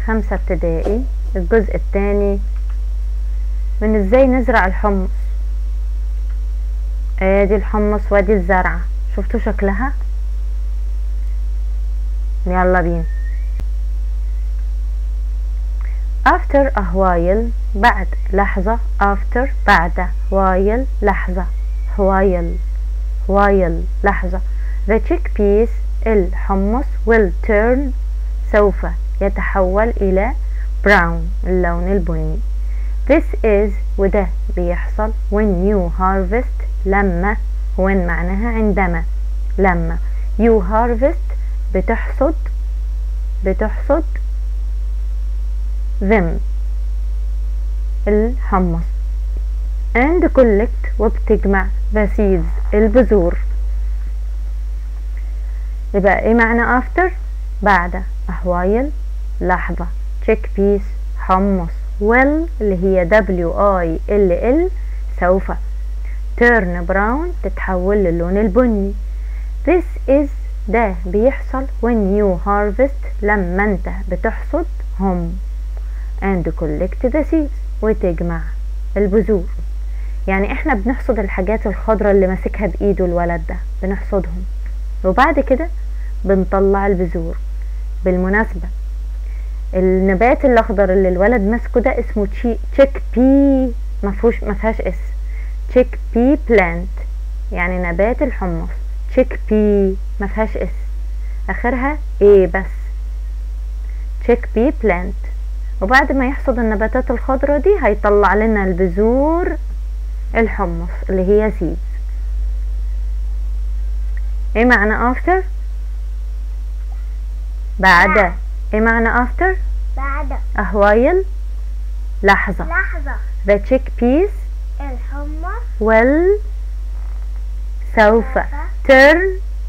خمسة ابتدائي الجزء الثاني من ازاي نزرع الحمص ادي الحمص وادي الزرعة شفتوا شكلها يلا بينا after a while بعد لحظة after بعد while لحظة while while لحظة the chickpeas الحمص will turn سوف يتحول إلى brown اللون البني this is وده بيحصل when you harvest لما when معناها عندما لما you harvest بتحصد بتحصد them الحمص and collect وبتجمع the seeds البذور يبقى ايه معنى after بعد أحوايل لحظة chickpeas حمص well اللي هي w i l l سوف turn brown تتحول للون البني this is ده بيحصل when you harvest لما انت بتحصد هم and collect the seeds وتجمع البذور يعني احنا بنحصد الحاجات الخضراء اللي ماسكها بايده الولد ده بنحصدهم وبعد كده بنطلع البذور بالمناسبة النبات الاخضر اللي الولد ماسكه ده اسمه تشيك بي مفهوش مفيهاش اس تشيك بي بلانت يعني نبات الحمص تشيك بي مفيهاش اس اخرها ايه بس تشيك بي بلانت وبعد ما يحصد النباتات الخضراء دي هيطلع لنا البذور الحمص اللي هي سيدز ايه معنى after بعد ايه معنى after بعد أهوايل لحظة لحظة the chickpeas الحمص will سوف turn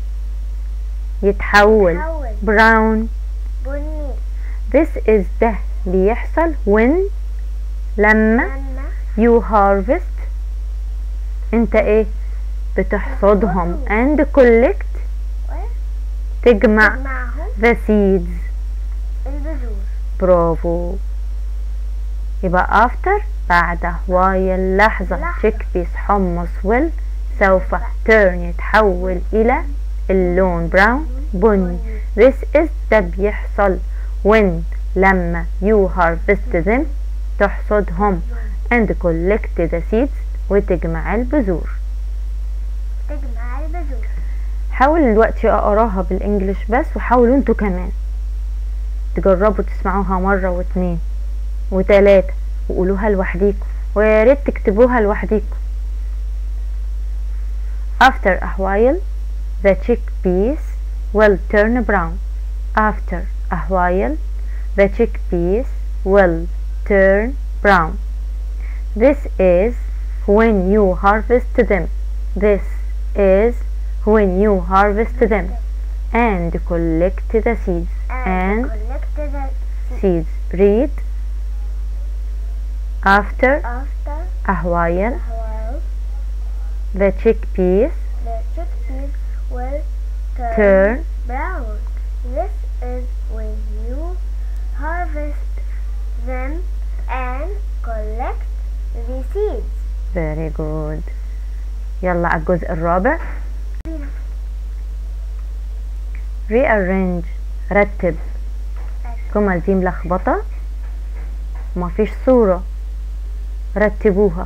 يتحول تحول brown بني this is ده بيحصل when لما لما you harvest انت ايه بتحصدهم and collect تجمع تجمعهم the seeds البذور برافو يبقى after بعد while لحظة لحظة. chickpeas حمص will سوف turn يتحول إلى اللون براون بني this is ده بيحصل when لما you harvest them تحصدهم and collect the seeds وتجمع البذور تجمع البذور حاول دلوقتي اقراها بالانجلش بس وحاولوا انتوا كمان تجربوا تسمعوها مرة واتنين وتلاتة وقولوها لوحديكم ويا ريت تكتبوها لوحديكم After a while the chickpeas will turn brown After a while the chickpeas will turn brown This is when you harvest them This is when you harvest them and collect the seeds and collect the seeds read after after a while a while the chickpeas the chickpeas will turn, turn brown. This is when you harvest them and collect the seeds. very good يلا على الجزء الرابع rearrange رتب الجمل دي ملخبطة ومفيش صورة رتبوها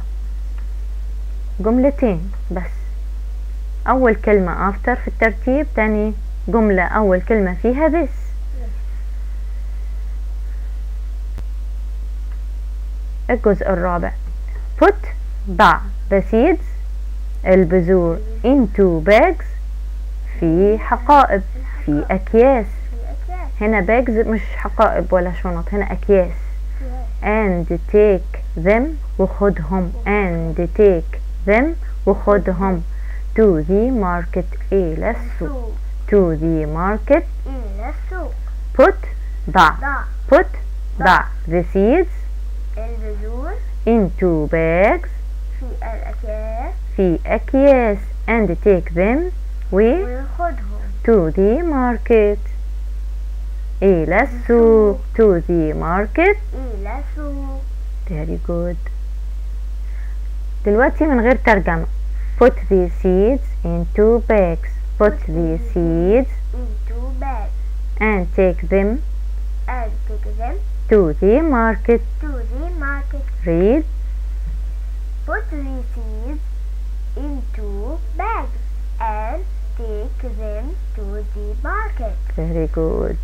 جملتين بس أول كلمة after في الترتيب تاني جملة أول كلمة فيها this الجزء الرابع put ضع the seeds البذور into bags في حقائب في أكياس في أكياس هنا bags مش حقائب ولا شنط هنا أكياس and take them وخدهم and take them وخدهم to the market إلى السوق سوق to the market إلى السوق put ضع ضع put ضع the seeds البذور into bags في الأكياس في أكياس and take them و وخدهم to the market إلى السوق to the market إلى السوق very good دلوقتي من غير ترجمة put the seeds into bags put the seeds into bags and take them and take them to the market to the market. read Put the seeds into bags and take them to the market. very good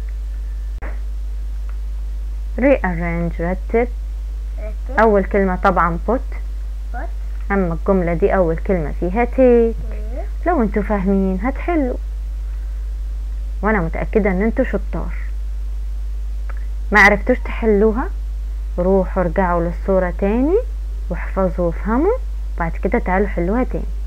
rearrange رتب رتب أول كلمة طبعا put put أما الجملة دي أول كلمة فيها take take لو انتوا فاهمين هتحلوا وانا متأكدة ان انتوا شطار ما عرفتوش تحلوها روحوا ارجعوا للصورة تاني واحفظوا وافهموا بعد كده تعالوا حلوها تاني